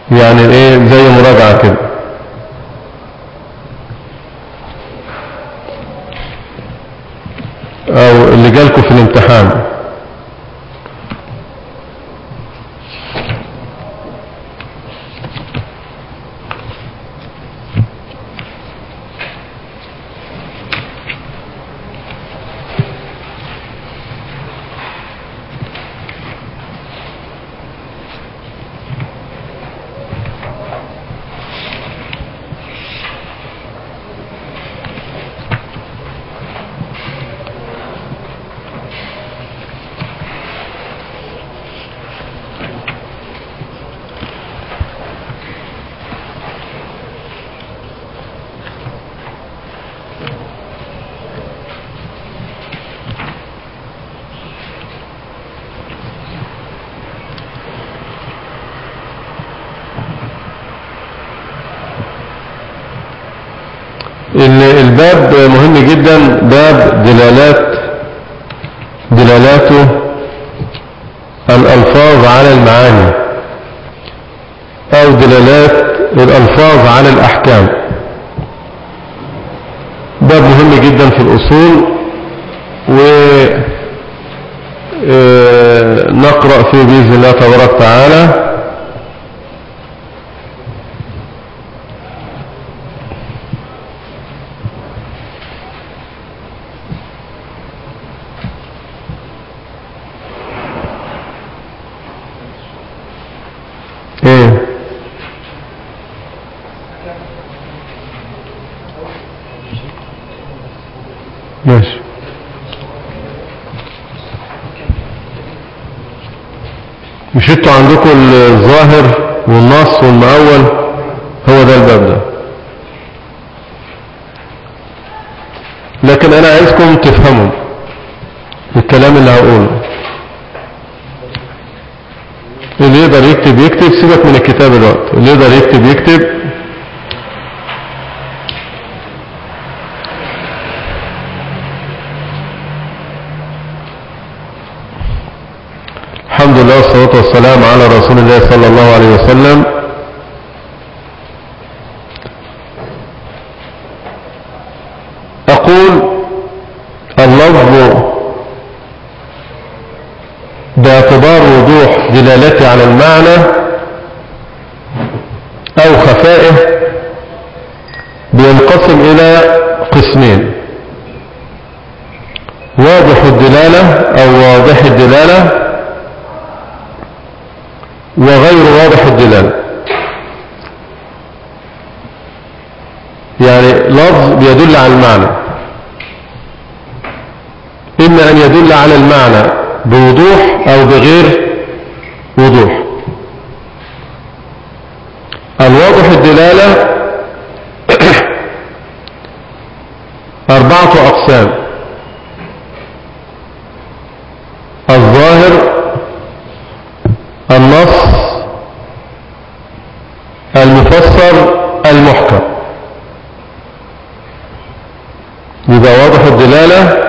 يعني ايه زي مراجعة كده او اللي جالكوا في الامتحان الباب مهم جدا باب دلالات دلالاته الألفاظ على المعاني أو دلالات الألفاظ على الأحكام باب مهم جدا في الأصول و نقرأ فيه بإذن الله تبارك وتعالى ايه ماشي مش انتوا عندكم الظاهر والنص والمأول هو ده الباب ده لكن انا عايزكم تفهموا الكلام اللي هقوله اللي يقدر يكتب يكتب سيبك من الكتاب الوقت اللي يقدر يكتب يكتب الحمد لله والصلاة والسلام على رسول الله صلى الله عليه وسلم أقول اللفظ باعتبار وضوح دلالته على المعنى أو خفائه بينقسم إلى قسمين واضح الدلالة أو واضح الدلالة وغير واضح الدلالة يعني لفظ بيدل على المعنى إما أن يدل على المعنى بوضوح أو بغير وضوح الواضح الدلالة أربعة أقسام الظاهر النص المفسر المحكم يبقى واضح الدلالة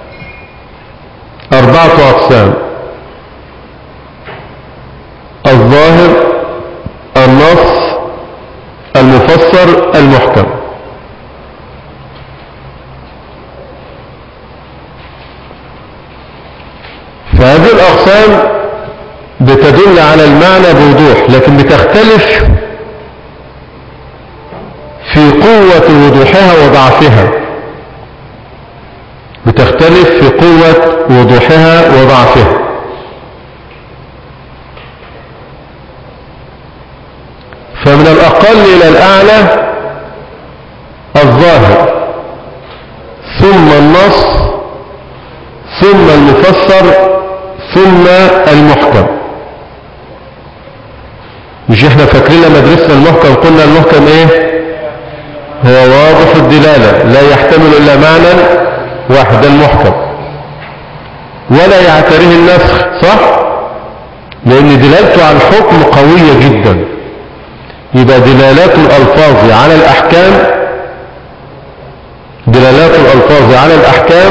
أربعة أقسام الظاهر النص المفسر المحكم فهذه الأقسام بتدل على المعنى بوضوح لكن بتختلف في قوة وضوحها وضعفها بتختلف في قوة وضوحها وضعفها فمن الأقل إلى الأعلى الظاهر ثم النص ثم المفسر ثم المحكم مش احنا فاكرين لما درسنا المحكم قلنا المحكم ايه هو واضح الدلالة لا يحتمل الا معنى واحد المحكم ولا يعتريه النسخ صح لان دلالته على الحكم قوية جدا يبقى دلالات الالفاظ على الاحكام دلالات الالفاظ على الاحكام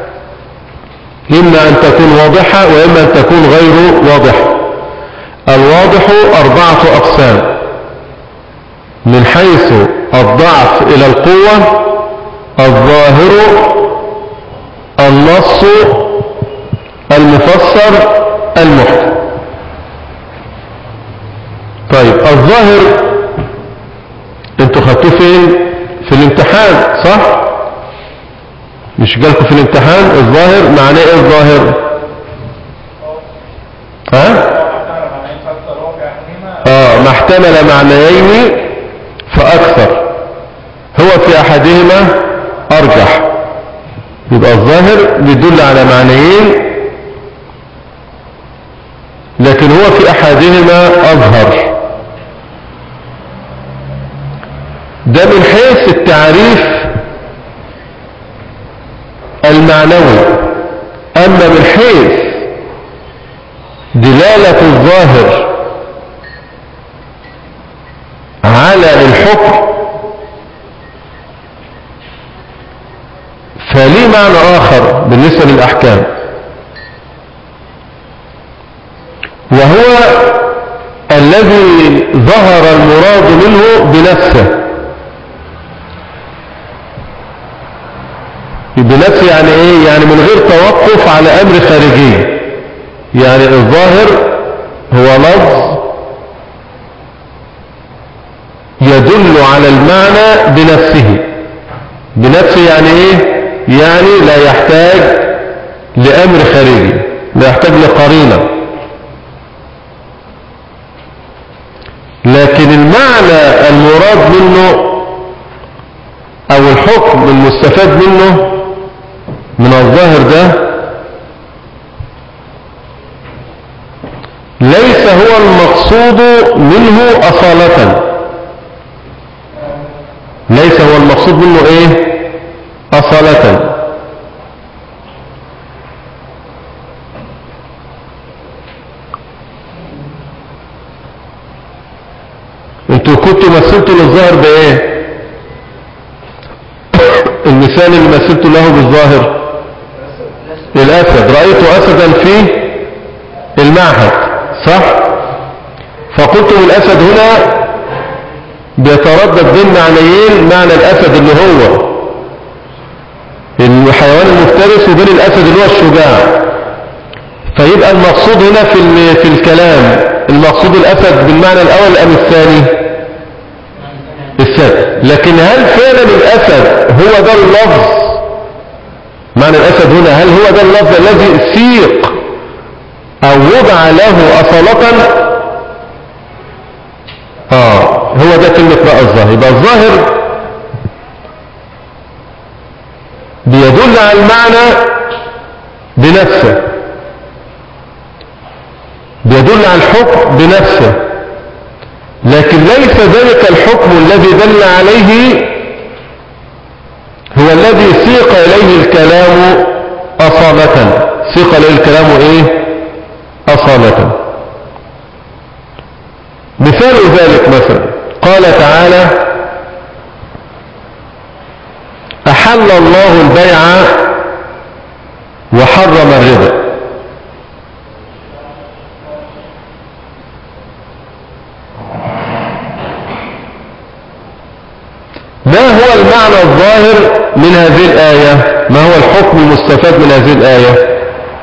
اما ان تكون واضحة واما ان تكون غير واضحة الواضح الواضح أربعة أقسام من حيث الضعف إلى القوة الظاهر النص المفسر المحكم طيب الظاهر انتوا خدتوه فين في الامتحان صح مش جالكم في الامتحان الظاهر معناه ايه الظاهر ها اه ما احتمل معنيين فاكثر هو في احدهما ارجح يبقى الظاهر بيدل على معنيين لكن هو في احدهما اظهر ده من حيث التعريف المعنوي اما من حيث دلالة الظاهر على الحكم فليه معنى آخر بالنسبة للأحكام وهو الذي ظهر المراد منه بنفسه بنفسه يعني ايه يعني من غير توقف على امر خارجي يعني الظاهر هو لفظ يدل على المعنى بنفسه بنفسه يعني ايه يعني لا يحتاج لامر خارجي لا يحتاج لقرينه لكن المعنى المراد منه او الحكم المستفاد منه من الظاهر ده ليس هو المقصود منه أصالة ليس هو المقصود منه ايه أصالة انتوا كنتوا مثلتوا للظاهر بايه المثال اللي مثلت له بالظاهر الأسد رأيت أسدا في المعهد صح فقلت الأسد هنا بيتردد بين معنيين معنى الأسد اللي هو الحيوان المفترس وبين الأسد اللي هو الشجاع فيبقى المقصود هنا في في الكلام المقصود الأسد بالمعنى الأول أم الثاني السد لكن هل فعلا الأسد هو ده اللفظ معنى الأسد هنا هل هو ده اللفظ الذي سيق أو وضع له أصالة آه هو ده كلمة بقى الظاهر يبقى الظاهر بيدل على المعنى بنفسه بيدل على الحكم بنفسه لكن ليس ذلك الحكم الذي دل عليه هو الذي سيق إليه الكلام أصالة سيق إليه الكلام إيه أصالة مثال ذلك مثلا قال تعالى أحل الله البيع وحرم الربا ما هو المعنى الظاهر من هذه الآية ما هو الحكم المستفاد من هذه الآية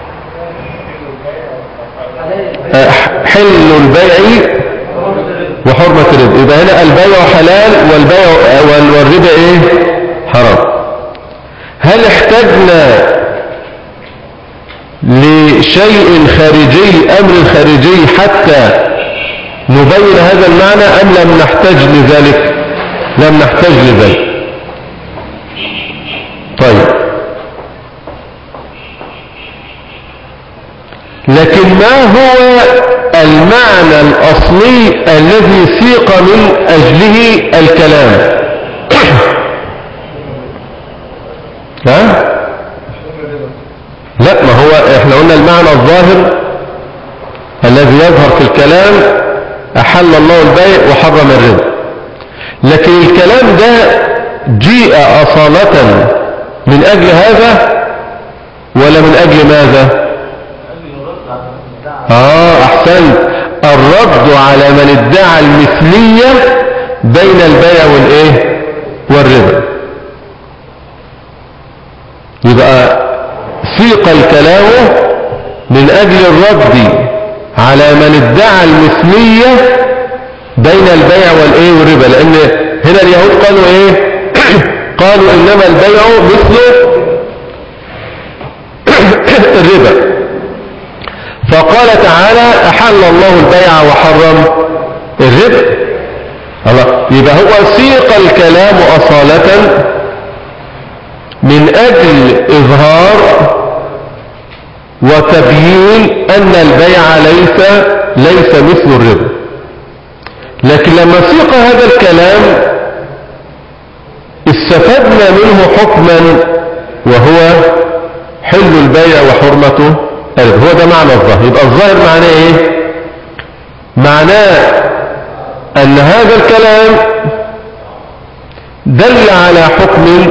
حل البيع وحرمة الربا يبقى هنا البيع حلال والبيع والربا ايه حرام هل احتاجنا لشيء خارجي امر خارجي حتى نبين هذا المعنى ام لم نحتاج لذلك لم نحتاج لذلك طيب لكن ما هو المعنى الأصلي الذي سيق من أجله الكلام ها؟ لا ما هو احنا قلنا المعنى الظاهر الذي يظهر في الكلام أحل الله البيع وحرم الربا لكن الكلام ده جيء أصالة من أجل هذا ولا من أجل ماذا آه أحسنت الرد على من ادعى المثلية بين البيع والايه والربا يبقى سيق الكلام من اجل الرد على من ادعى المثلية بين البيع والايه والربا لان هنا اليهود قالوا ايه قالوا انما البيع مثل الربا فقال تعالى احل الله البيع وحرم الربا الله يبقى هو سيق الكلام اصالة من اجل اظهار وتبيين ان البيع ليس ليس مثل الربا لكن لما سيق هذا الكلام استفدنا منه حكما وهو حل البيع وحرمته الربا هو ده معنى الظاهر يبقى الظاهر معناه ايه معناه ان هذا الكلام دل على حكم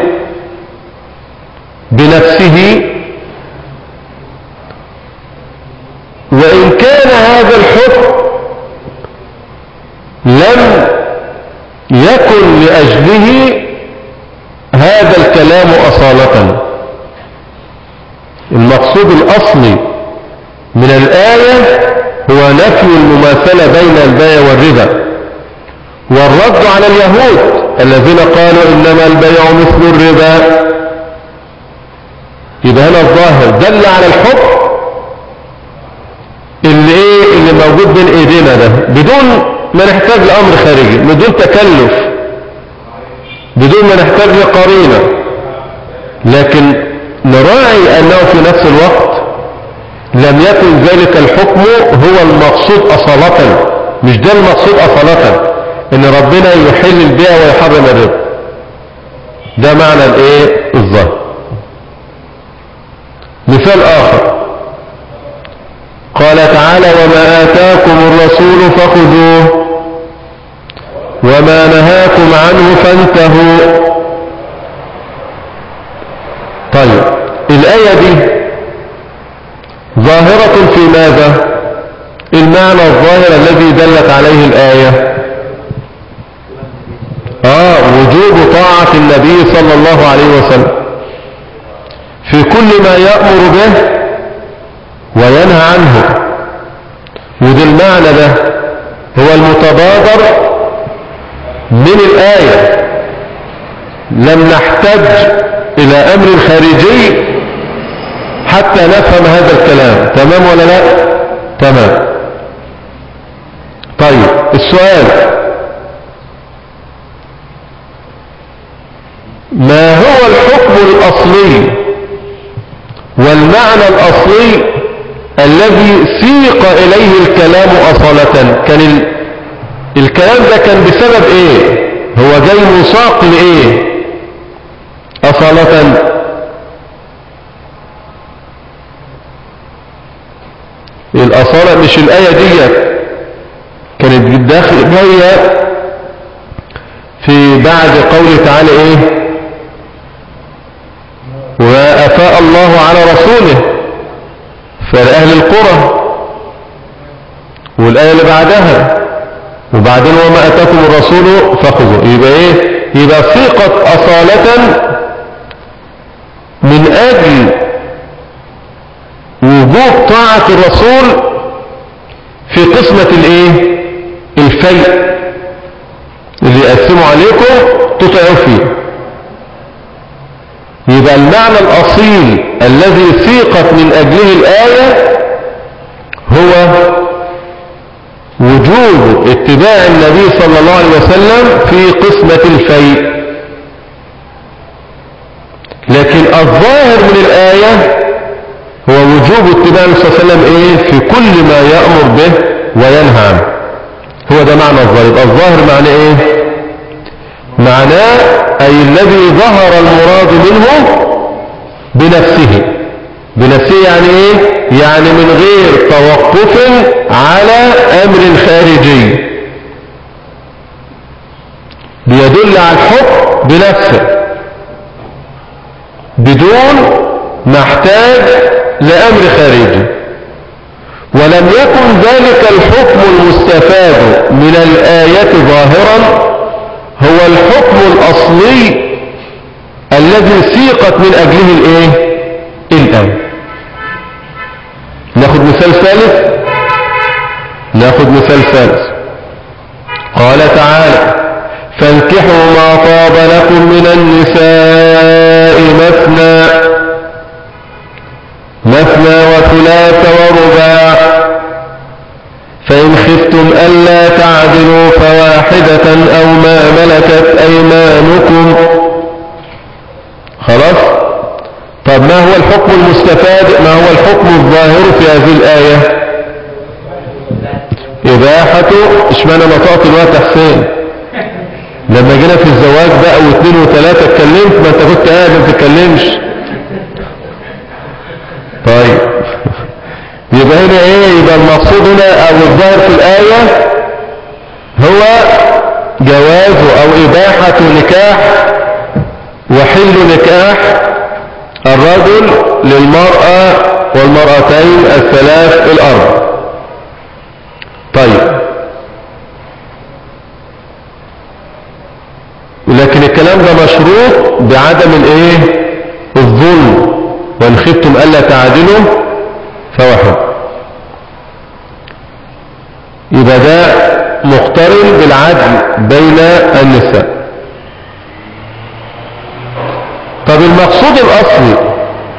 بنفسه وإن كان هذا الحكم لم يكن لأجله هذا الكلام أصالة المقصود الأصلي من الآية هو نفي المماثلة بين البيع والربا والرد على اليهود الذين قالوا إنما البيع مثل الربا يبقى هنا الظاهر دل على الحكم اللي ايه اللي موجود بين ايدينا ده بدون ما نحتاج لامر خارجي بدون تكلف بدون ما نحتاج لقرينه لكن نراعي انه في نفس الوقت لم يكن ذلك الحكم هو المقصود اصالة مش ده المقصود اصالة ان ربنا يحل البيع ويحرم الربا ده معنى الايه الظاهر مثال اخر قال تعالى وما آتاكم الرسول فخذوه وما نهاكم عنه فانتهوا طيب الآية دي ظاهرة في ماذا المعنى الظاهر الذي دلت عليه الآية آه وجوب طاعة النبي صلى الله عليه وسلم في كل ما يأمر به وينهى عنه وده المعنى ده هو المتبادر من الآية لم نحتج إلى أمر خارجي حتى نفهم هذا الكلام تمام ولا لا تمام طيب السؤال ما هو الحكم الأصلي والمعنى الأصلي الذي سيق إليه الكلام أصالة كان ال... الكلام ده كان بسبب إيه هو جاي مساق لإيه أصالة الأصالة مش الآية دي كانت بالداخل جاية في بعد قوله تعالى إيه وأفاء الله على رسوله فلأهل القرى والآية اللي بعدها وبعدين وما أتاكم الرسول فخذوا يبقى إيه يبقى ثقة أصالة من أجل وجوب طاعة الرسول في قسمة الإيه الفيء اللي يقسموا عليكم تطعوا فيه يبقى المعنى الأصيل الذي سيقت من أجله الآية هو وجوب اتباع النبي صلى الله عليه وسلم في قسمة الفيء لكن الظاهر من الآية هو وجوب اتباع النبي صلى الله عليه وسلم ايه في كل ما يأمر به وينهى عنه هو ده معنى الظاهر يبقى الظاهر معنى ايه معناه أي الذي ظهر المراد منه بنفسه بنفسه يعني ايه يعني من غير توقف على امر خارجي بيدل على الحكم بنفسه بدون ما احتاج لامر خارجي ولم يكن ذلك الحكم المستفاد من الآية ظاهرا هو الحكم الأصلي الذي سيقت من أجله الإيه؟ الآية ناخد مثال ثالث ناخد مثال ثالث قال تعالى فانكحوا ما طاب لكم من النساء مثنى مثنى وثلاث ورباع فإن خفتم ألا تعدلوا فواحدة أو ما ملكت أيمانكم خلاص طب ما هو الحكم المستفاد ما هو الحكم الظاهر في هذه الآية إباحة اشمعنى نطقت الوقت حسين لما جينا في الزواج بقى واثنين وثلاثة اتكلمت ما انت كنت قاعد ما تتكلمش طيب يبقى هنا ايه يبقى المقصود هنا او الظاهر في الآية هو جواز او اباحة نكاح وحل نكاح الرجل للمرأة والمرأتين الثلاث الأرض طيب لكن الكلام ده مشروط بعدم الايه الظلم وان خفتم الا تعدلوا فواحد يبقى ده مقترن بالعدل بين النساء طب المقصود الاصلي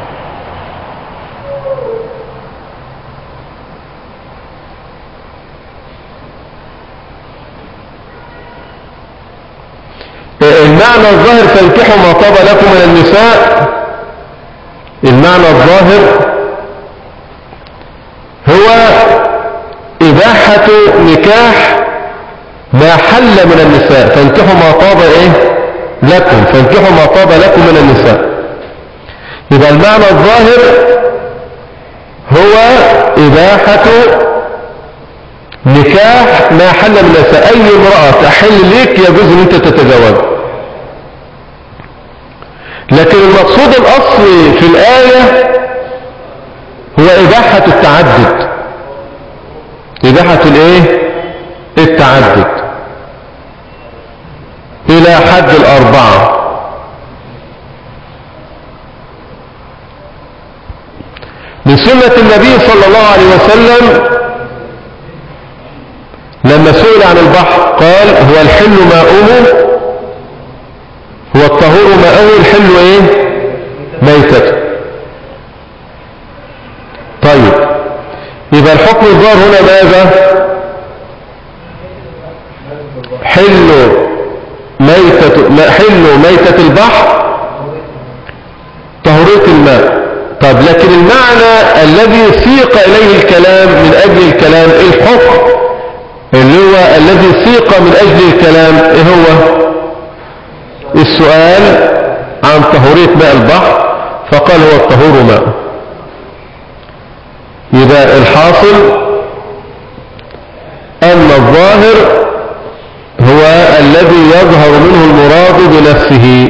المعنى الظاهر فانكحوا ما طاب لكم من النساء المعنى الظاهر هو إباحة نكاح ما حل من النساء فانكحوا ما طاب إيه لكم فانكحوا ما طاب لكم من النساء يبقى المعنى الظاهر هو إباحة نكاح ما حل من النساء أي امرأة تحل ليك يجوز أن أنت تتزوج لكن المقصود الأصلي في الآية هو إباحة التعدد إباحة الإيه؟ التعدد إلى حد الأربعة من سنة النبي صلى الله عليه وسلم لما سئل عن البحر قال هو الحل ماؤه هو الطهور ماؤه الحل ايه ميتته طيب يبقى الحكم الظاهر هنا ماذا حل ميتة حل ميتة البحر طهورية الماء طب لكن المعنى الذي سيق إليه الكلام من أجل الكلام الحكم اللي هو الذي سيق من أجل الكلام ايه هو السؤال عن طهورية ماء البحر فقال هو الطهور ماء يبقى الحاصل أن الظاهر هو الذي يظهر منه المراد بنفسه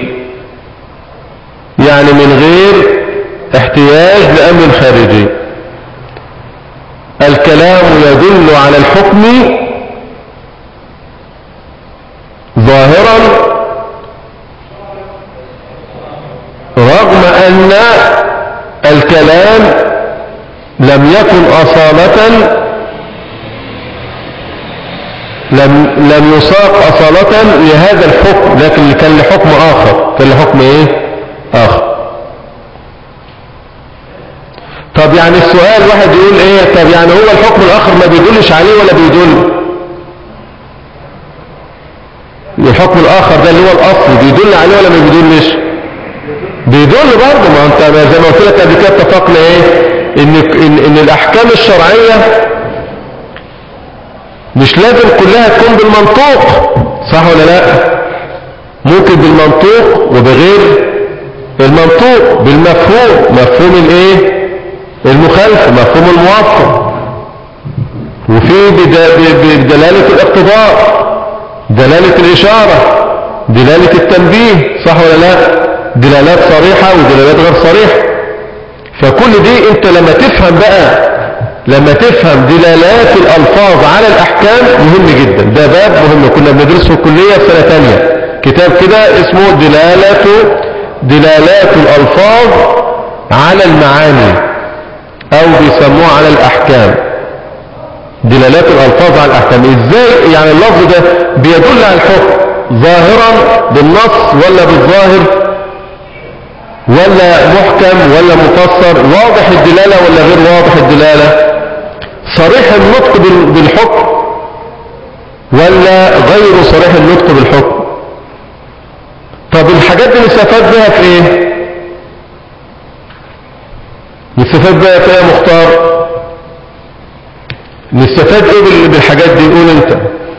يعني من غير احتياج لأمر خارجي الكلام يدل على الحكم ظاهرا رغم أن الكلام لم يكن أصالة لم, لم يساق أصالة لهذا الحكم لكن كان لحكم آخر كان لحكم إيه آخر طب يعني السؤال واحد يقول إيه طب يعني هو الحكم الآخر ما بيدلش عليه ولا بيدل الحكم الآخر ده اللي هو الأصل بيدل عليه ولا ما بيدلش بيدل برضه ما انت زي ما قلت لك قبل كده اتفقنا ايه ان, إن, ان الاحكام الشرعية مش لازم كلها تكون بالمنطوق صح ولا لا ممكن بالمنطوق وبغير المنطوق بالمفهوم مفهوم الايه المخالفة مفهوم الموافق وفي بدلالة الاقتضاء دلالة الاشارة دلالة التنبيه صح ولا لا دلالات صريحة ودلالات غير صريحة فكل دي انت لما تفهم بقى لما تفهم دلالات الألفاظ على الأحكام مهم جدا ده باب مهم كنا بندرسه في الكلية سنة تانية كتاب كده اسمه دلالة دلالات الألفاظ على المعاني أو بيسموه على الأحكام دلالات الألفاظ على الأحكام إزاي يعني اللفظ ده بيدل على الحكم ظاهرا بالنص ولا بالظاهر ولا محكم ولا مفسر واضح الدلالة ولا غير واضح الدلالة صريح النطق بالحكم ولا غير صريح النطق بالحكم طب الحاجات دي نستفاد بها في ايه نستفاد بها في ايه مختار نستفاد ايه بالحاجات دي قول انت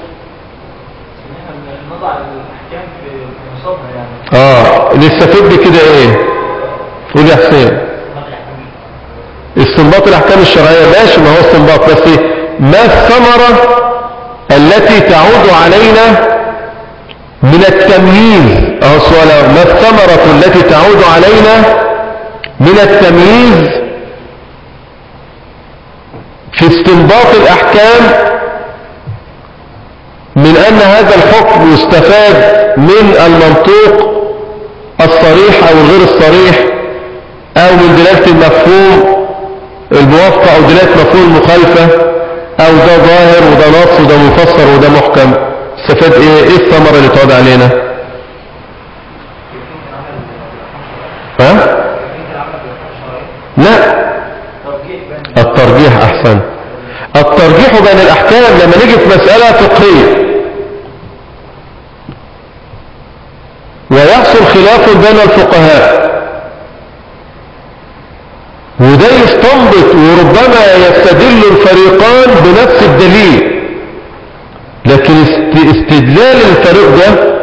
اه نستفاد بكده ايه قول يا حسين استنباط الاحكام الشرعية ماشي ما هو استنباط بس ما الثمرة التي تعود علينا من التمييز اهو السؤال ما الثمرة التي تعود علينا من التمييز في استنباط الاحكام من ان هذا الحكم يستفاد من المنطوق الصريح او الغير الصريح او من دلالة المفهوم الموافقة او دلالة مفهوم المخالفة او ده ظاهر وده نص وده مفسر وده محكم استفاد ايه ايه الثمرة اللي تعود علينا ها لا الترجيح احسن الترجيح بين الاحكام لما نيجي في مسألة فقهية ويحصل خلاف بين الفقهاء وده يستنبط وربما يستدل الفريقان بنفس الدليل لكن استدلال الفريق ده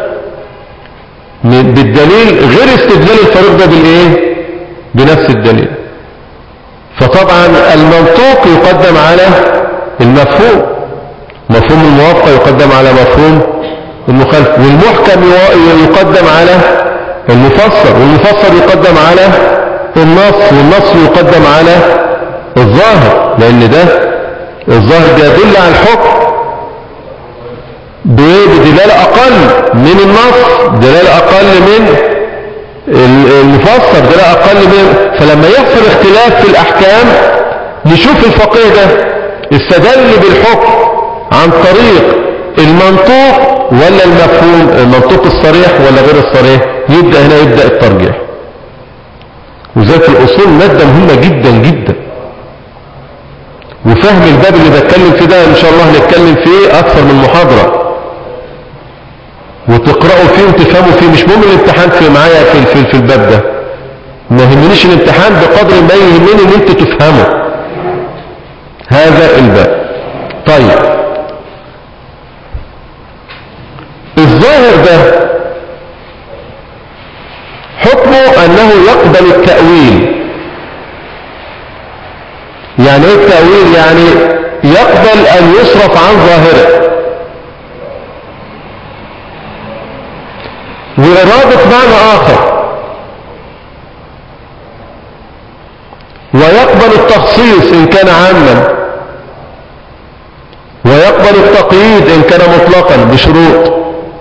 بالدليل غير استدلال الفريق ده بالايه بنفس الدليل فطبعا المنطوق يقدم على المفهوم مفهوم الموافقة يقدم على مفهوم المخالف والمحكم يقدم على المفسر والمفسر يقدم على النص والنص يقدم على الظاهر لان ده الظاهر بيدل على الحكم بدلالة اقل من النص دلالة اقل من المفسر دلالة اقل من فلما يحصل اختلاف في الاحكام نشوف الفقيه ده استدل بالحكم عن طريق المنطوق ولا المفهوم المنطوق الصريح ولا غير الصريح يبدأ هنا يبدأ الترجيح وذات الأصول مادة مهمة جدا جدا وفهم الباب اللي بتكلم فيه ده إن شاء الله هنتكلم فيه أكثر من محاضرة وتقرأوا فيه وتفهموا فيه مش مهم الامتحان في معايا في, في, في الباب ده ما يهمنيش الامتحان بقدر ما يهمني ان انت تفهموا هذا الباب طيب الظاهر ده حكمه أنه يقبل التأويل يعني ايه التأويل يعني يقبل أن يصرف عن ظاهره وإرادة معنى آخر ويقبل التخصيص إن كان عاما ويقبل التقييد إن كان مطلقا بشروط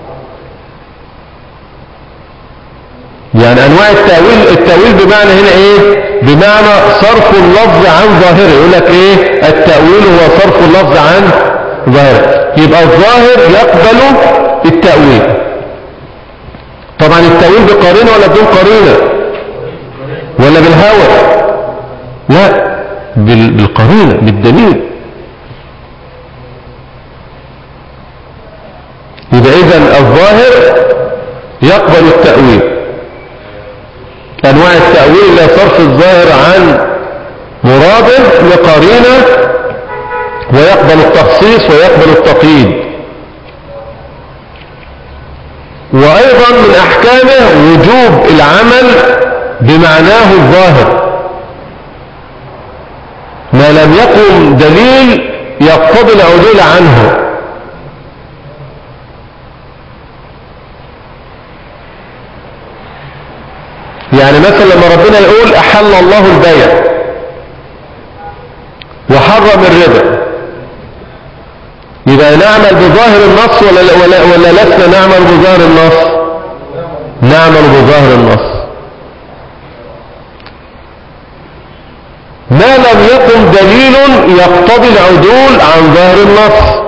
يعني انواع التأويل التأويل بمعنى هنا ايه بمعنى صرف اللفظ عن ظاهره يقول لك ايه التأويل هو صرف اللفظ عن ظاهره يبقى الظاهر يقبل التأويل طبعا التأويل بقرينه ولا بدون قرينه ولا بالهوى لا بالقرينه بالدليل يبقى اذا الظاهر يقبل التأويل أنواع التأويل لا صرف الظاهر عن مراده لقرينة ويقبل التخصيص ويقبل التقييد وأيضا من أحكامه وجوب العمل بمعناه الظاهر ما لم يقم دليل يقتضي العدول عنه يعني مثلا لما ربنا يقول أحل الله البيع وحرم حرم الربا يبقى نعمل بظاهر النص ولا, ولا, ولا لسنا نعمل بظاهر النص نعمل بظاهر النص ما لم يكن دليل يقتضي العدول عن ظاهر النص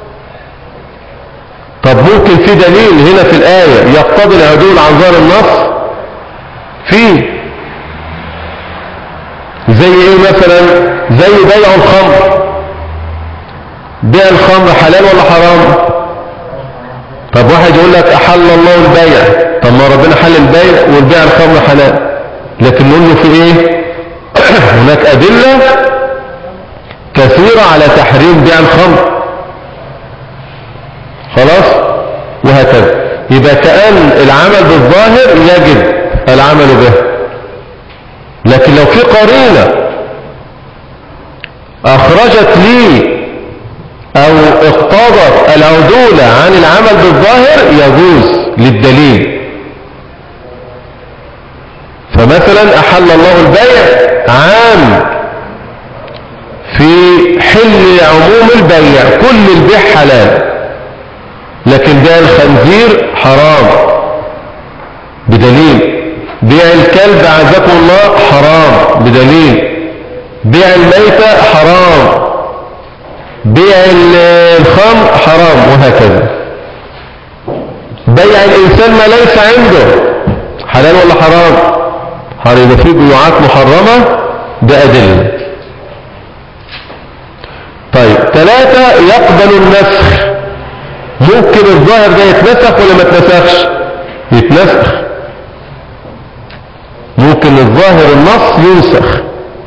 طب ممكن في دليل هنا في الآية يقتضي العدول عن ظاهر النص فيه زي ايه مثلا زي بيع الخمر بيع الخمر حلال ولا حرام طب واحد يقول لك احل الله البيع طب ما ربنا حل البيع والبيع الخمر حلال لكن نقول له في ايه هناك ادلة كثيرة على تحريم بيع الخمر خلاص وهكذا يبقى كأن العمل بالظاهر يجب العمل به لكن لو في قرينة أخرجت لي أو اقتضت العدولة عن العمل بالظاهر يجوز للدليل فمثلا أحل الله البيع عام في حل عموم البيع كل البيع حلال لكن بيع الخنزير حرام بدليل بيع الكلب عزكم الله حرام بدليل بيع الميتة حرام بيع الخمر حرام وهكذا بيع الإنسان ما ليس عنده حلال ولا حرام حرام في بيوعات محرمة بأدلة طيب ثلاثة يقبل النسخ ممكن الظاهر ده يتنسخ ولا ما يتنسخش يتنسخ ممكن الظاهر النص ينسخ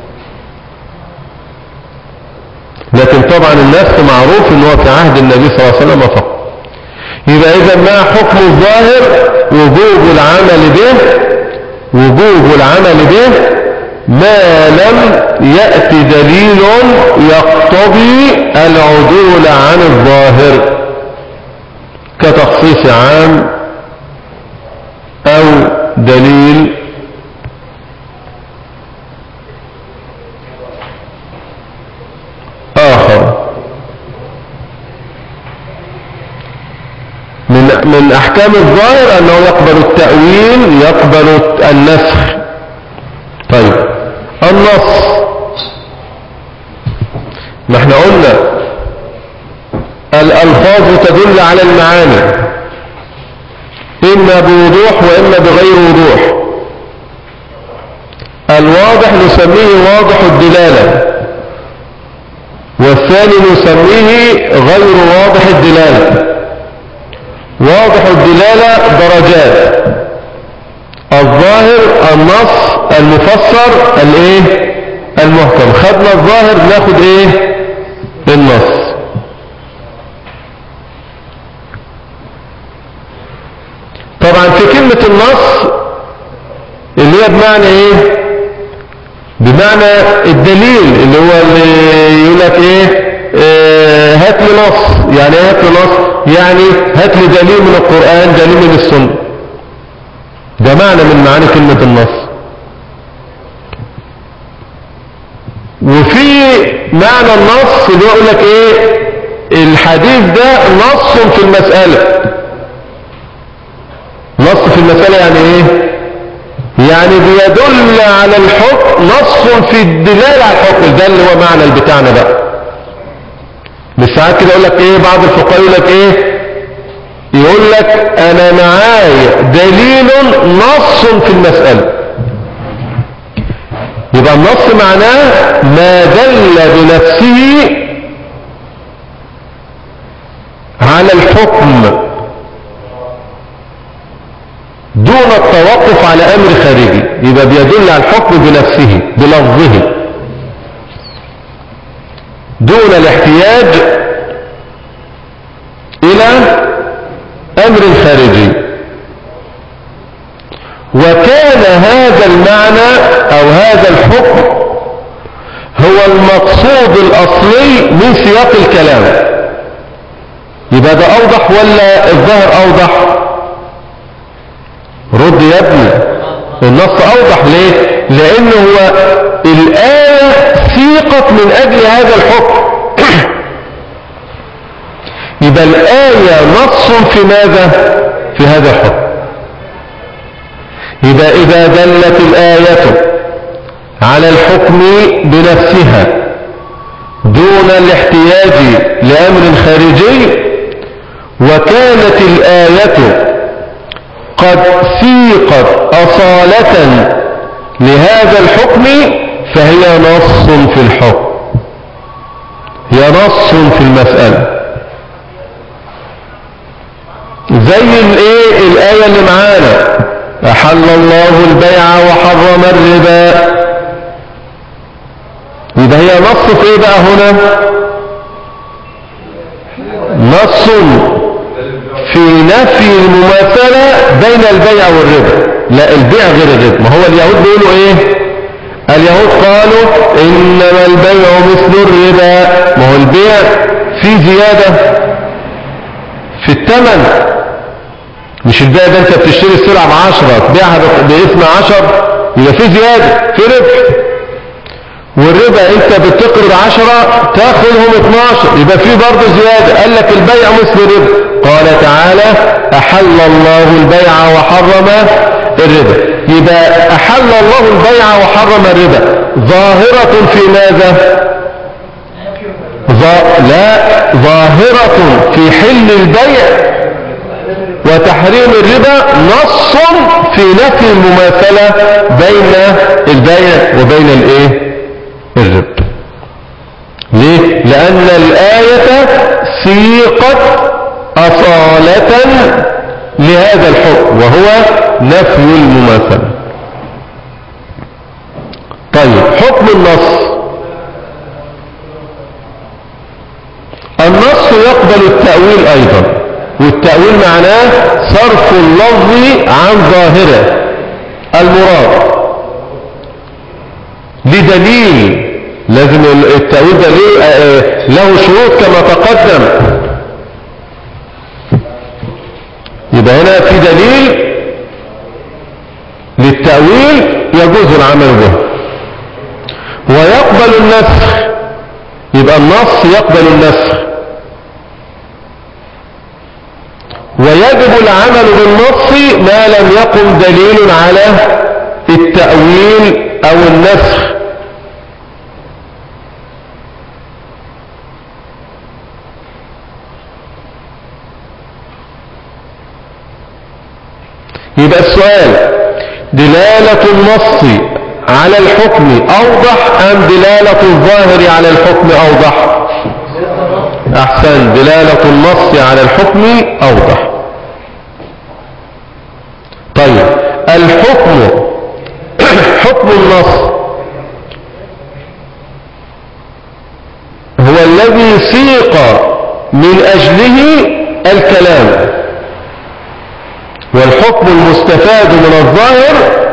لكن طبعا النسخ معروف ان هو في عهد النبي صلى الله عليه وسلم فقط يبقى اذا ما حكم الظاهر وجوب العمل به وجوب العمل به ما لم يأتي دليل يقتضي العدول عن الظاهر كتخصيص عام أو دليل آخر من من أحكام الظاهر أنه يقبل التأويل يقبل النسخ طيب النص ما احنا قلنا الألفاظ تدل على المعاني إما بوضوح وإما بغير وضوح الواضح نسميه واضح الدلالة والثاني نسميه غير واضح الدلالة واضح الدلالة درجات الظاهر النص المفسر الايه المحكم خدنا الظاهر ناخد ايه النص طبعا في كلمة النص اللي هي بمعنى ايه بمعنى الدليل اللي هو اللي يقول لك ايه اه هات لي نص يعني ايه هات لي نص يعني هات لي دليل من القرآن دليل من السنة ده معنى من معاني كلمة النص وفي معنى النص اللي يقول لك ايه الحديث ده نص في المسألة نص في المسألة يعني ايه يعني بيدل على الحكم نص في الدلالة على الحكم ده اللي هو معنى بتاعنا بقى مش ساعات كده يقول لك ايه بعض الفقهاء يقول لك ايه يقول لك انا معايا دليل نص في المسألة يبقى النص معناه ما دل بنفسه على الحكم دون التوقف على امر خارجي يبقى بيدل على الحكم بنفسه بلفظه دون الاحتياج الى امر خارجي وكان هذا المعنى او هذا الحكم هو المقصود الاصلي من سياق الكلام يبقى ده اوضح ولا الظاهر اوضح رد يا ابني النص اوضح ليه لان هو الايه في سيقت من أجل هذا الحكم يبقى الآية نص في ماذا في هذا الحكم يبقى إذا دلت الآية على الحكم بنفسها دون الاحتياج لأمر خارجي وكانت الآية قد سيقت أصالة لهذا الحكم فهي نص في الحكم هي نص في المسألة زي الايه الآية اللي معانا أحل الله البيع وحرم الربا يبقى هي نص في ايه بقى هنا نص في نفي المماثلة بين البيع والربا لا البيع غير الربا ما هو اليهود بيقولوا ايه اليهود قالوا انما البيع مثل الربا ما هو البيع فيه زيادة في الثمن مش البيع ده انت بتشتري السلعة بعشرة تبيعها باسم عشر يبقى فيه زيادة في ربح والربا انت بتقرض عشرة تاخذهم 12 يبقى في برضه زيادة قال لك البيع مثل الربا قال تعالى احل الله البيع وحرم الربا يبقى احل الله البيع وحرم الربا ظاهرة في ماذا ظا... لا ظاهرة في حل البيع وتحريم الربا نص في نفي المماثلة بين البيع وبين الايه الرب ليه لأن الآية سيقت أصالة لهذا الحكم وهو نفي المماثلة طيب حكم النص النص يقبل التأويل أيضا والتأويل معناه صرف اللفظ عن ظاهره المراد لدليل لازم التأويل ده ليه آه، آه، له شروط كما تقدم يبقى هنا في دليل للتأويل يجوز العمل به ويقبل النسخ يبقى النص يقبل النسخ ويجب العمل بالنص ما لم يقم دليل على التأويل أو النسخ يبقى السؤال دلالة النص على الحكم أوضح أم دلالة الظاهر على الحكم أوضح أحسن دلالة النص على الحكم أوضح طيب الحكم حكم النص هو الذي سيق من أجله الكلام والحكم المستفاد من الظاهر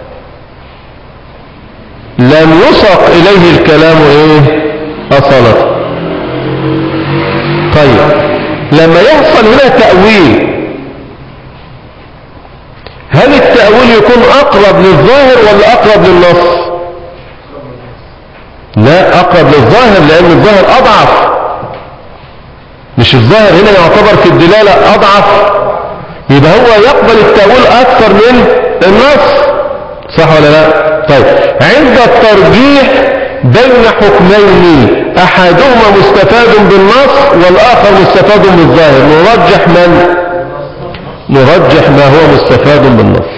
لم يسق إليه الكلام إيه أصلا طيب لما يحصل هنا تأويل هل التأويل يكون أقرب للظاهر ولا أقرب للنص لا أقرب للظاهر لأن الظاهر أضعف مش الظاهر هنا يعتبر في الدلالة أضعف يبقى هو يقبل التأويل أكثر من النص صح ولا لا طيب عند الترجيح بين حكمين أحدهما مستفاد بالنص والآخر مستفاد بالظاهر نرجح من نرجح ما هو مستفاد بالنص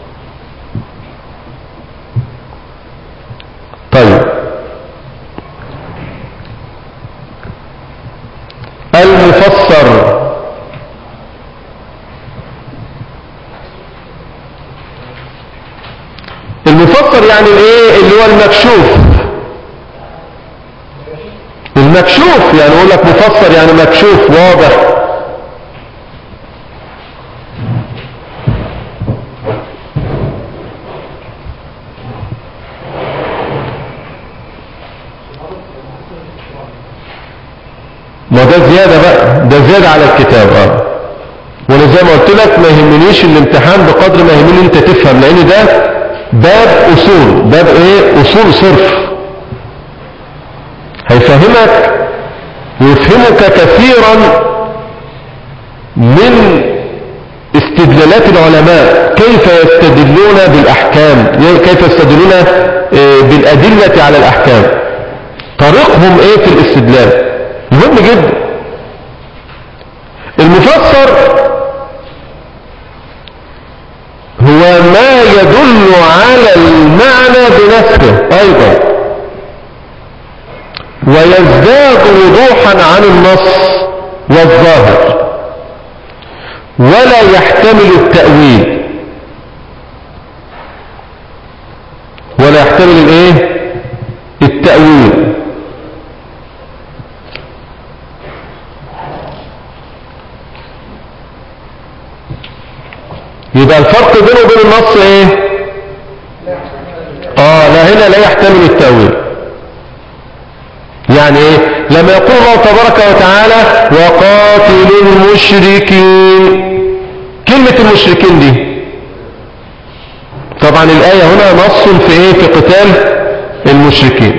طيب المفسر المفسر يعني الايه اللي هو المكشوف المكشوف يعني يقول لك مفسر يعني مكشوف واضح ما ده زيادة بقى ده زيادة على الكتاب اه وانا زي ما قلت لك ما يهمنيش الامتحان بقدر ما يهمني انت تفهم لان ده باب اصول باب ايه اصول صرف هيفهمك ويفهمك كثيرا من استدلالات العلماء كيف يستدلون بالأحكام كيف يستدلون آه، بالأدلة على الأحكام طريقهم ايه في الاستدلال مهم جدا المفسر هو ما يدل على المعنى بنفسه ايضا ويزداد وضوحا عن النص والظاهر ولا يحتمل التأويل ولا يحتمل الايه التأويل يبقى الفرق بينه وبين النص ايه اه لا هنا لا يحتمل التأويل يعني ايه لما يقول الله تبارك وتعالى وقاتل المشركين كلمة المشركين دي طبعا الآية هنا نص في ايه في قتال المشركين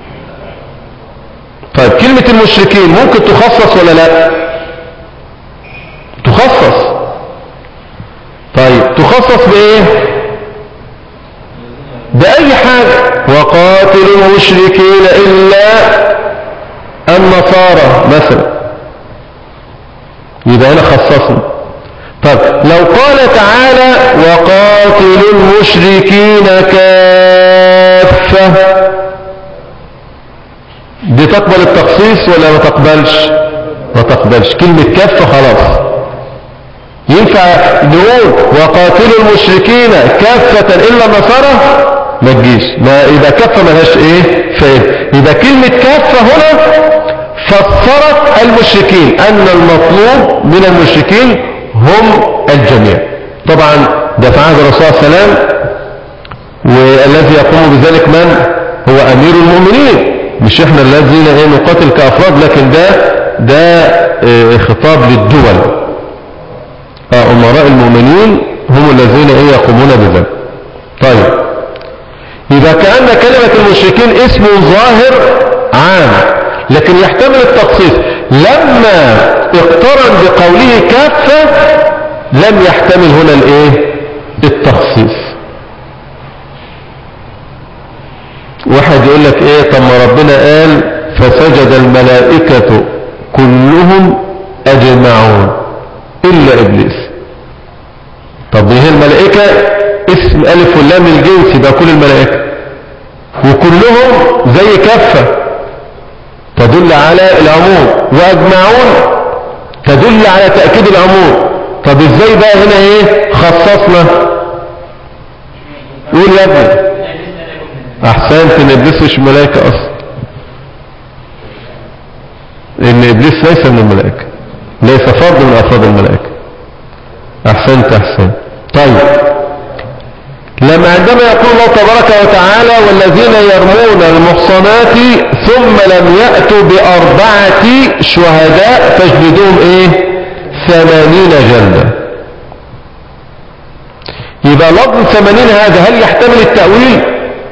طيب كلمة المشركين ممكن تخصص ولا لا تخصص طيب تخصص بايه بأي حاجة وقاتل المشركين إلا النصارى مثلا يبقى هنا خصصنا طب لو قال تعالى وقاتل المشركين كافة دي تقبل التخصيص ولا ما تقبلش ما تقبلش كلمة كافة خلاص ينفع نقول وقاتلوا المشركين كافة إلا النصارى ما تجيش ما يبقى كافة ملهاش ايه فائدة يبقى كلمة كافة هنا فسرت المشركين ان المطلوب من المشركين هم الجميع طبعا ده في عهد الرسول صلى الله عليه وسلم والذي يقوم بذلك من هو امير المؤمنين مش احنا الذين ايه نقاتل كافراد لكن ده ده اه خطاب للدول اه امراء المؤمنين هم الذين ايه يقومون بذلك طيب إذا كأن كلمة المشركين اسم ظاهر عام لكن يحتمل التخصيص لما اقترن بقوله كافة لم يحتمل هنا الايه التخصيص واحد يقول لك ايه طب ما ربنا قال فسجد الملائكة كلهم اجمعون الا ابليس طب هي الملائكة اسم ألف واللام الجنس يبقى كل الملائكة وكلهم زي كفة تدل على العموم وأجمعون تدل على تأكيد العموم طب ازاي بقى هنا ايه خصصنا قول يا ابني احسنت ان ابليس مش ملائكة اصلا ان ابليس ليس من الملائكة ليس فرد من افراد الملائكة احسنت احسنت طيب لما عندما يقول الله تبارك وتعالى والذين يرمون المحصنات ثم لم يأتوا بأربعة شهداء فاجلدوهم ايه ثمانين جلدة يبقى لفظ ثمانين هذا هل يحتمل التأويل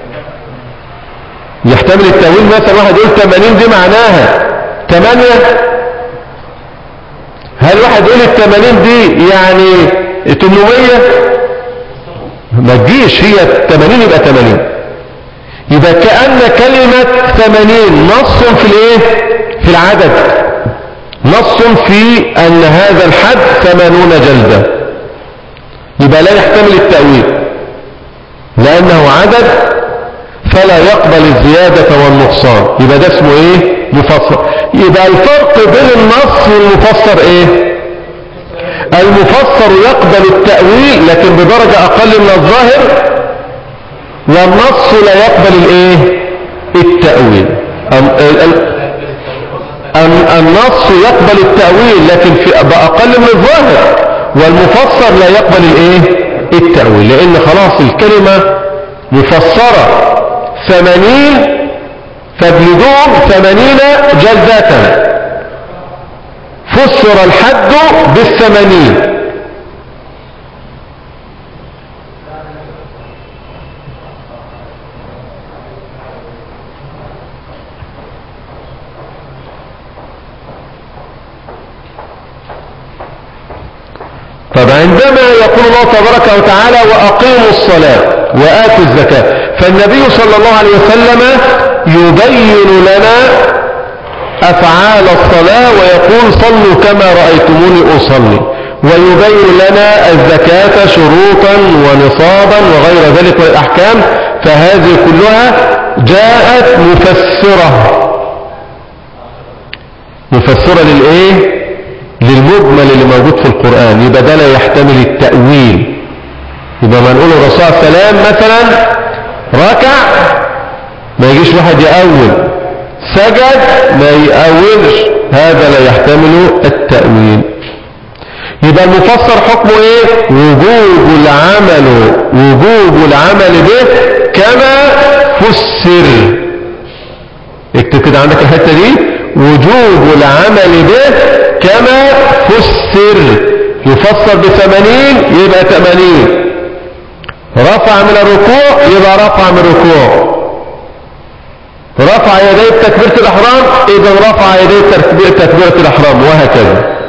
يحتمل التأويل مثلا واحد يقول ثمانين دي معناها ثمانية هل واحد يقول الثمانين دي يعني 800 ما تجيش هي 80 يبقى 80 يبقى كأن كلمة 80 نص في الايه في العدد نص في ان هذا الحد 80 جلدة يبقى لا يحتمل التأويل لانه عدد فلا يقبل الزيادة والنقصان يبقى ده اسمه ايه مفسر يبقى الفرق بين النص والمفسر ايه المفسر يقبل التأويل لكن بدرجة أقل من الظاهر والنص لا يقبل الايه التأويل النص يقبل التأويل لكن في بأقل من الظاهر والمفسر لا يقبل الايه التأويل لان خلاص الكلمة مفسرة ثمانين فابلدوهم ثمانين جلدة فسر الحد بالثمانين طب عندما يقول الله تبارك وتعالى وأقيموا الصلاة وآتوا الزكاة فالنبي صلى الله عليه وسلم يبين لنا أفعال الصلاة ويقول صلوا كما رأيتموني أصلي ويبين لنا الزكاة شروطا ونصابا وغير ذلك من الأحكام فهذه كلها جاءت مفسرة مفسرة للإيه للمجمل اللي موجود في القرآن يبقى ده لا يحتمل التأويل يبقى ما نقول الرسول عليه السلام مثلا ركع ما يجيش واحد يأول سجد ما يأولش هذا لا يحتمل التأويل يبقى المفسر حكمه ايه وجوب العمل وجوب العمل به كما فسر اكتب كده عندك الحتة دي وجوب العمل به كما فسر يفسر بثمانين يبقى ثمانين رفع من الركوع يبقى رفع من الركوع رفع يديه بتكبيرة الإحرام إذا رفع يديه بتكبيرة الإحرام وهكذا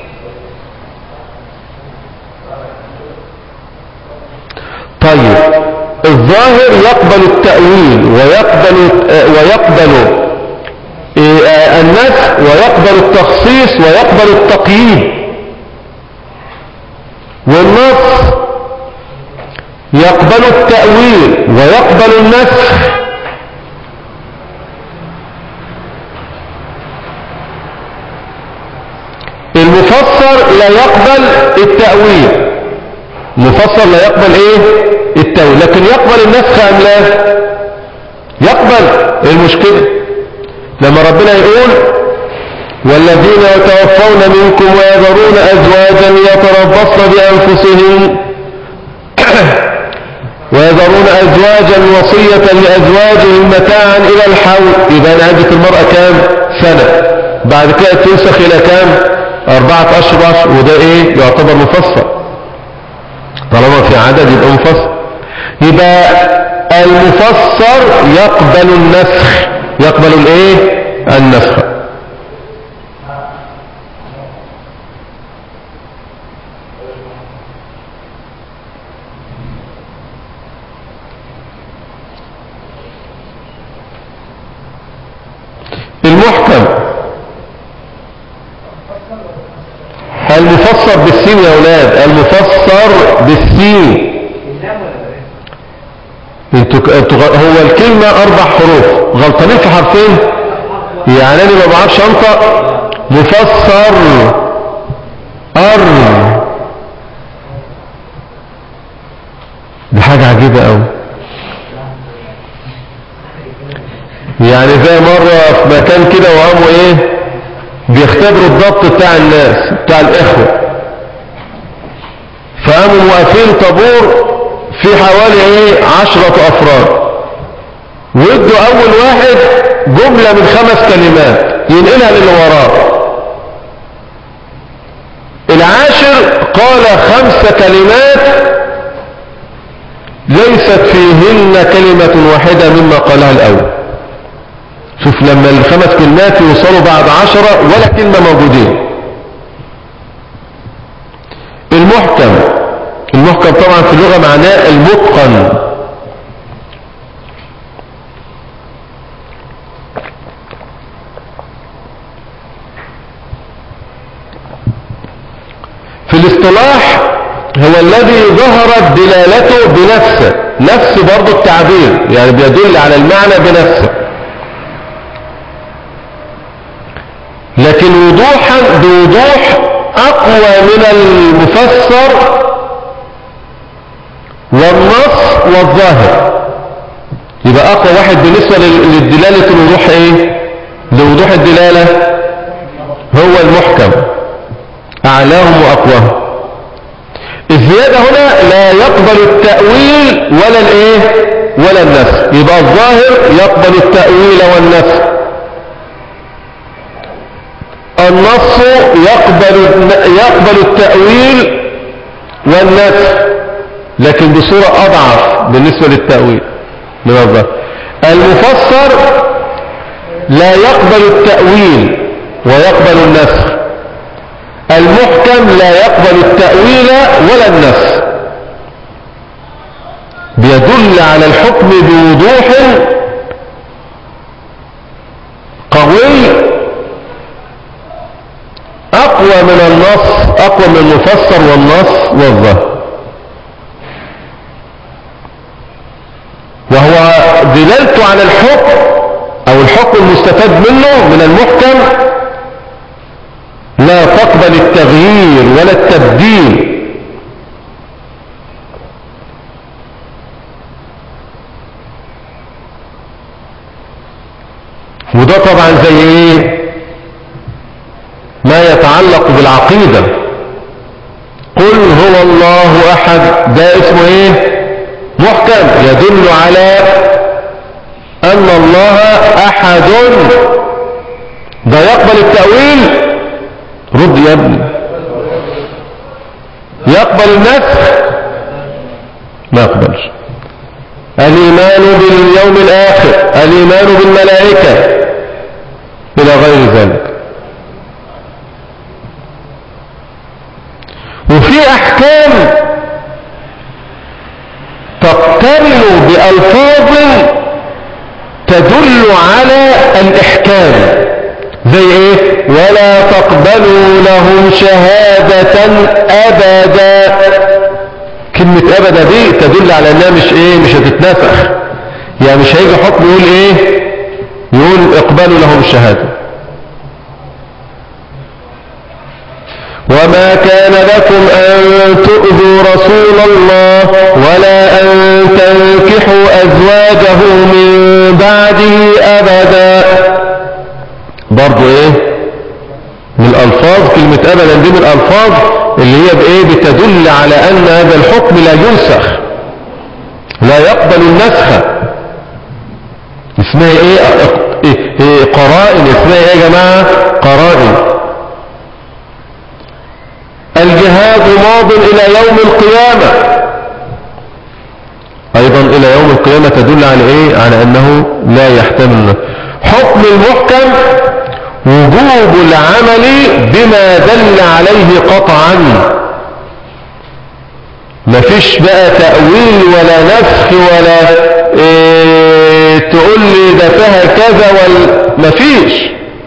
طيب الظاهر يقبل التأويل ويقبل ويقبل النسخ ويقبل التخصيص ويقبل التقييد والنص يقبل التأويل ويقبل النسخ المفسر لا يقبل التأويل المفسر لا يقبل ايه التأويل لكن يقبل النسخ ام لا يقبل ايه المشكلة لما ربنا يقول والذين يتوفون منكم ويذرون ازواجا يتربصن بانفسهم ويذرون أزواجا وصية لأزواجهم متاعا إلى الحول إذا عدة المرأة كام سنة بعد كده تنسخ إلى كام أربعة أشهر وده إيه يعتبر مفصل طالما في عدد يبقى مفصل يبقى المفسر يقبل النسخ يقبل الايه النسخ المحكم المفسر بالسين يا اولاد المفسر بالسين انتوا انتوا هو الكلمة اربع حروف غلطانين في حرفين يعني انا ما بعرفش انطق مفسر ار دي حاجة عجيبة قوي يعني زي مرة في مكان كده وقاموا ايه بيختبروا الضبط بتاع الناس بتاع الاخوة فقاموا موقفين طابور في حوالي ايه عشرة افراد وادوا اول واحد جملة من خمس كلمات ينقلها للي وراه العاشر قال خمس كلمات ليست فيهن كلمة واحدة مما قالها الاول شوف لما الخمس كلمات يوصلوا بعد عشرة ولا كلمة موجودين المحكم المحكم طبعا في اللغة معناه المتقن في الاصطلاح هو الذي ظهرت دلالته بنفسه نفس برضو التعبير يعني بيدل على المعنى بنفسه لكن وضوحا بوضوح اقوى من المفسر والنص والظاهر يبقى اقوى واحد بالنسبة للدلالة الوضوح ايه لوضوح الدلالة هو المحكم اعلاهم واقواهم الزيادة هنا لا يقبل التأويل ولا الايه ولا النسخ يبقى الظاهر يقبل التأويل والنسخ النص يقبل يقبل التأويل والنسخ لكن بصورة أضعف بالنسبة للتأويل من الظاهر المفسر لا يقبل التأويل ويقبل النسخ المحكم لا يقبل التأويل ولا النص بيدل على الحكم بوضوح قوي أقوى من النص أقوى من المفسر والنص والظهر وهو دلالته على الحكم أو الحكم المستفاد منه من المحكم لا تقبل التغيير ولا التبديل وده طبعا زي ايه ما يتعلق بالعقيدة قل هو الله احد ده اسمه ايه محكم يدل على ان الله احد ده يقبل التأويل رد يا ابني يقبل النسخ ما يقبلش الإيمان باليوم الآخر الإيمان بالملائكة إلى غير ذلك وفي أحكام تقترن بألفاظ تدل على الإحكام زي ايه ولا تقبلوا لهم شهادة ابدا كلمة ابدا دي تدل على انها مش ايه مش هتتنسخ يعني مش هيجي حكم يقول ايه يقول اقبلوا لهم الشهادة وما كان لكم ان تؤذوا رسول الله ولا ان تنكحوا ازواجه من بعده ابدا برضو ايه من الالفاظ كلمة ابدا دي من الالفاظ اللي هي بايه بتدل على ان هذا الحكم لا ينسخ لا يقبل النسخ اسمها ايه, إيه, إيه قرائن اسمها ايه يا جماعة قرائن الجهاد ماض الى يوم القيامة ايضا الى يوم القيامة تدل على ايه على انه لا يحتمل حكم المحكم وجوب العمل بما دل عليه قطعا مفيش بقى تأويل ولا نسخ ولا إيه تقول لي ده فيها كذا ولا مفيش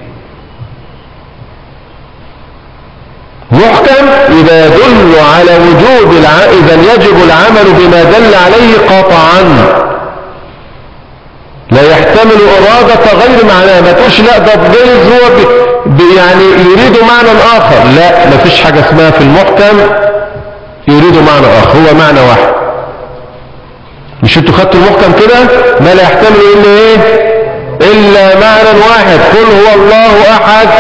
محكم إذا يدل على وجوب الع... إذا يجب العمل بما دل عليه قطعا لا يحتمل إرادة غير معناه ما تقولش لا ده جايز هو بي بي يعني يريد معنى آخر لا ما فيش حاجة اسمها في المحكم يريد معنى آخر هو معنى واحد مش انتوا خدتوا المحكم كده ما لا يحتمل إلا إيه إلا معنى واحد قل هو الله أحد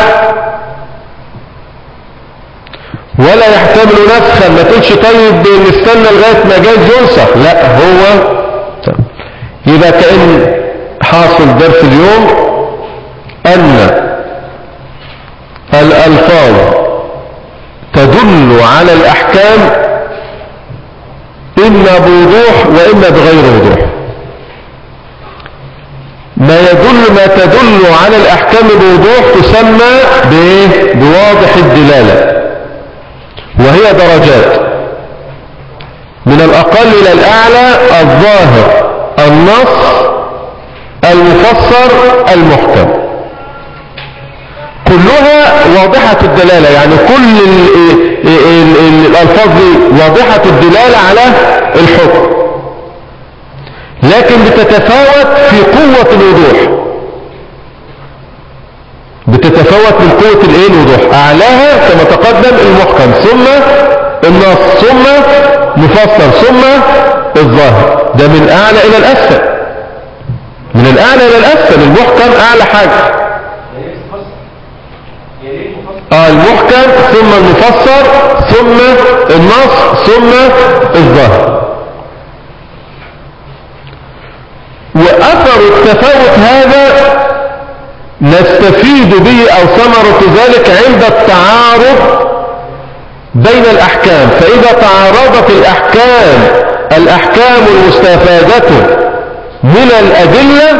ولا يحتمل نسخا ما تقولش طيب نستنى لغاية ما جايز ينسخ لا هو يبقى كأن حاصل درس اليوم أن الألفاظ تدل على الأحكام إما بوضوح وإما بغير وضوح ما يدل ما تدل على الأحكام بوضوح تسمى بواضح الدلالة وهي درجات من الأقل إلى الأعلى الظاهر النص المفسر المحكم كلها واضحة الدلالة يعني كل ال ال ال الألفاظ دي واضحة الدلالة على الحكم لكن بتتفاوت في قوة الوضوح بتتفاوت من قوة الايه الوضوح اعلاها كما تقدم المحكم ثم النص ثم مفسر ثم الظاهر ده من اعلى الى الاسفل من الاعلى الى الاسفل المحكم اعلى حاجة اه المحكم ثم المفسر ثم النص ثم الظاهر واثر التفاوت هذا نستفيد به او ثمرة ذلك عند التعارض بين الاحكام فاذا تعارضت الاحكام الاحكام المستفادة من الادلة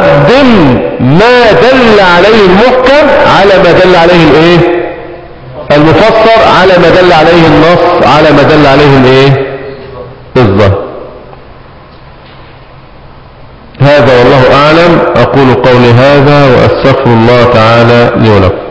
نقدم ما دل عليه المحكم على ما دل عليه الايه فالمفسر على ما دل عليه النص على ما دل عليه الايه الظاهر هذا والله أعلم أقول قولي هذا وأستغفر الله تعالى لي ولكم